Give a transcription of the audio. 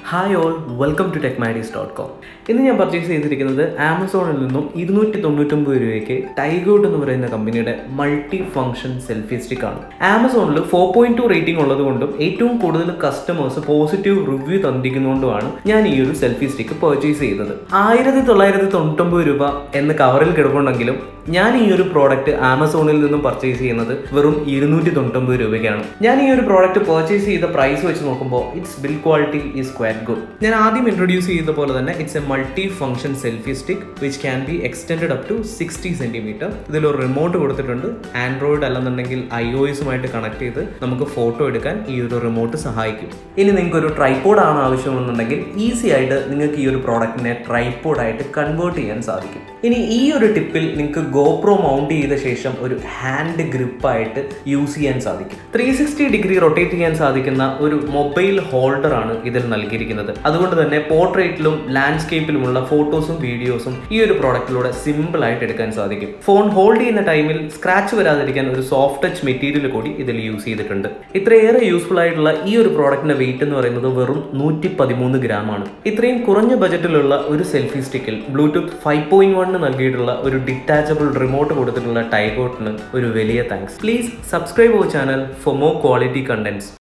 hi all welcome to ടെക്മാഡീസ് dot com ഇന്ന് ഞാൻ പർച്ചേസ് ചെയ്തിരിക്കുന്നത് ആമസോണിൽ നിന്നും ഇരുന്നൂറ്റി തൊണ്ണൂറ്റൊമ്പത് രൂപയ്ക്ക് ടൈഗോട്ട് എന്ന് പറയുന്ന കമ്പനിയുടെ മൾട്ടി ഫംഗ്ഷൻ സെൽഫി സ്റ്റിക്ക് ആണ് ആമസോണിൽ ഫോർ പോയിന്റ് ടു റേറ്റിംഗ് ഉള്ളതുകൊണ്ടും ഏറ്റവും കൂടുതൽ കസ്റ്റമേഴ്സ് പോസിറ്റീവ് റിവ്യൂ തന്നിരിക്കുന്നതുകൊണ്ടുമാണ് ഞാൻ ഈ ഒരു സെൽഫി സ്റ്റിക്ക് പർച്ചേസ് ചെയ്തത് ആയിരത്തി തൊള്ളായിരത്തി തൊണ്ണൂറ്റൊമ്പത് രൂപ എന്ന് കവറിൽ കിടപ്പുണ്ടെങ്കിലും ഞാൻ ഈ ഒരു പ്രോഡക്റ്റ് ആമസോണിൽ നിന്നും പർച്ചേസ് ചെയ്യുന്നത് വെറും ഇരുന്നൂറ്റി തൊണ്ണൂറ്റൊമ്പത് രൂപയ്ക്കാണ് ഞാൻ ഈ ഒരു പ്രോഡക്റ്റ് പർച്ചേസ് ചെയ്ത പ്രൈസ് വെച്ച് നോക്കുമ്പോൾ it's build quality is quite good ഞാൻ ആദ്യം ഇൻട്രൊഡ്യൂസ് ചെയ്ത പോലെ തന്നെ it's a multi function selfie stick which can be extend up to sixty centimetre ഇതിലൊരു റിമോട്ട് കൊടുത്തിട്ടുണ്ട് ആൻഡ്രോയിഡ് അല്ലെന്നുണ്ടെങ്കിൽ ഐ ഒ എസുമായിട്ട് കണക്ട് ചെയ്ത് നമുക്ക് ഫോട്ടോ എടുക്കാൻ ഈ ഒരു റിമോട്ട് സഹായിക്കും ഇനി നിങ്ങൾക്ക് ഒരു ട്രൈപോഡ് ആണ് ആവശ്യമെന്നുണ്ടെങ്കിൽ ഈസി ആയിട്ട് നിങ്ങൾക്ക് ഈ ഒരു പ്രോഡക്റ്റിനെ ട്രൈപോഡ് ആയിട്ട് കൺവേർട്ട് ചെയ്യാൻ സാധിക്കും ഇനി ഈ ഒരു ടിപ്പിൽ നിങ്ങൾക്ക് ഗോപ്രോ മൗണ്ട് ചെയ്ത ശേഷം ഒരു ഹാൻഡ് ഗ്രിപ്പായിട്ട് യൂസ് ചെയ്യാൻ സാധിക്കും ത്രീ സിക്സ്റ്റി ഡിഗ്രി റൊട്ടേറ്റ് ചെയ്യാൻ സാധിക്കുന്ന ഒരു മൊബൈൽ ഹോൾഡർ ആണ് ഇതിൽ നൽകിയിരിക്കുന്നത് അതുകൊണ്ട് തന്നെ പോർട്രേറ്റിലും ലാൻഡ്സ്കേപ്പിലുമുള്ള ഫോട്ടോസും വീഡിയോസും ഈ ഒരു പ്രോഡക്റ്റിലൂടെ സിമ്പിൾ ആയിട്ട് എടുക്കാൻ സാധിക്കും ഫോൺ ഹോൾഡ് ചെയ്യുന്ന ടൈമിൽ സ്ക്രാച്ച് വരാതിരിക്കാൻ ഒരു സോഫ്റ്റ് ടച്ച് മെറ്റീരിയൽ കൂടി ഇതിൽ യൂസ് ചെയ്തിട്ടുണ്ട് ഇത്രയേറെ യൂസ്ഫുൾ ആയിട്ടുള്ള ഈ ഒരു പ്രോഡക്റ്റിന്റെ വെയിറ്റ് എന്ന് പറയുന്നത് വെറും നൂറ്റി പതിമൂന്ന് ഗ്രാം ആണ് ഇത്രയും കുറഞ്ഞ ബജറ്റിലുള്ള ഒരു സെൽഫി സ്റ്റിക്കിൽ ബ്ലൂടൂത്ത് ഫൈവ് പോയിന്റ് വണ്ണിന് നൽകിയിട്ടുള്ള ഒരു ഡിറ്റാച്ചബിൾ റിമോട്ട് കൊടുത്തിട്ടുള്ള ടൈഗോട്ടിന് ഒരു വലിയ thanks please subscribe our channel for more quality contents